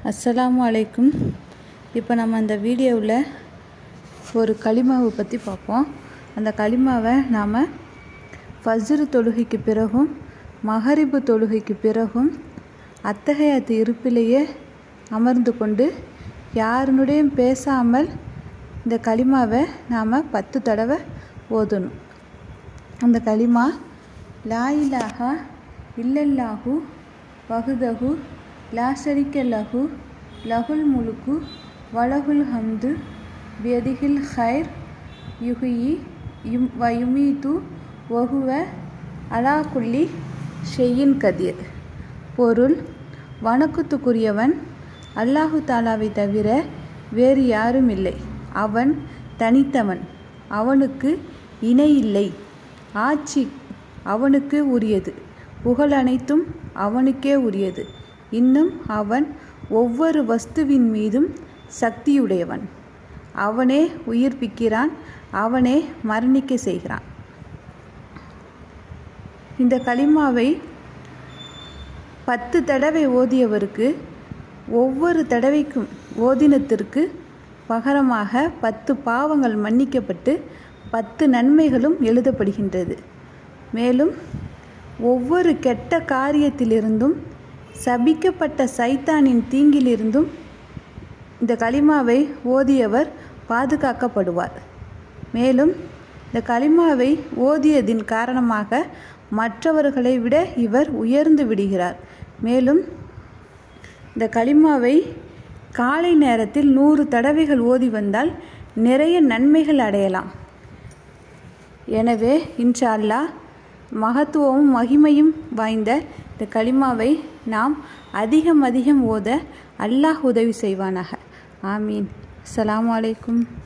அஸ்ஸலாமு அலைக்கும் இப்போ நம்ம அந்த வீடியோவில் ஒரு களிமாவை பற்றி பார்ப்போம் அந்த களிமாவை நாம் ஃபஜ்ரு தொழுகைக்கு பிறகும் மகரிபு தொழுகைக்கு பிறகும் அத்தகையத்து இருப்பிலேயே அமர்ந்து கொண்டு யாருனுடையும் பேசாமல் இந்த களிமாவை நாம் பத்து தடவை ஓதணும் அந்த களிமா லா இலாஹா இல்லல்லாஹு வகுதஹு லா ஷரிக்க லஹு லஹுல் முலுக்கு வலகுல் ஹம்து பியதிகில் ஹைர் யுஹியி யும் வயுமீது வஹுவ அலா குல்லி ஷெய்யின் கதீர் பொருள் வணக்கத்துக்குரியவன் அல்லாஹு தாலாவை தவிர வேறு யாரும் இல்லை அவன் தனித்தவன் அவனுக்கு இணையில்லை ஆட்சி அவனுக்கு உரியது புகழ் அனைத்தும் அவனுக்கே உரியது இன்னும் அவன் ஒவ்வொரு வஸ்துவின் மீதும் சக்தியுடையவன் அவனே உயிர்ப்பிக்கிறான் அவனே மரணிக்க செய்கிறான் இந்த களிமாவை பத்து தடவை ஓதியவருக்கு ஒவ்வொரு தடவைக்கும் ஓதினத்திற்கு பகரமாக பத்து பாவங்கள் மன்னிக்கப்பட்டு பத்து நன்மைகளும் எழுதப்படுகின்றது மேலும் ஒவ்வொரு கெட்ட காரியத்திலிருந்தும் சபிக்கப்பட்ட சைத்தானின் தீங்கிலிருந்தும் இந்த களிமாவை ஓதியவர் பாதுகாக்கப்படுவார் மேலும் இந்த களிமாவை ஓதியதின் காரணமாக மற்றவர்களை விட இவர் உயர்ந்து விடுகிறார் மேலும் இந்த களிமாவை காலை நேரத்தில் நூறு தடவைகள் ஓதி வந்தால் நிறைய நன்மைகள் அடையலாம் எனவே இன்ஷா அல்லாஹ் மகத்துவமும் மகிமையும் வாய்ந்த இந்த களிமாவை நாம் அதிகம் அதிகம் ஓத அல்லாஹ் உதவி செய்வானாக ஆமீன் அஸ்ஸலாமு அலைக்கும்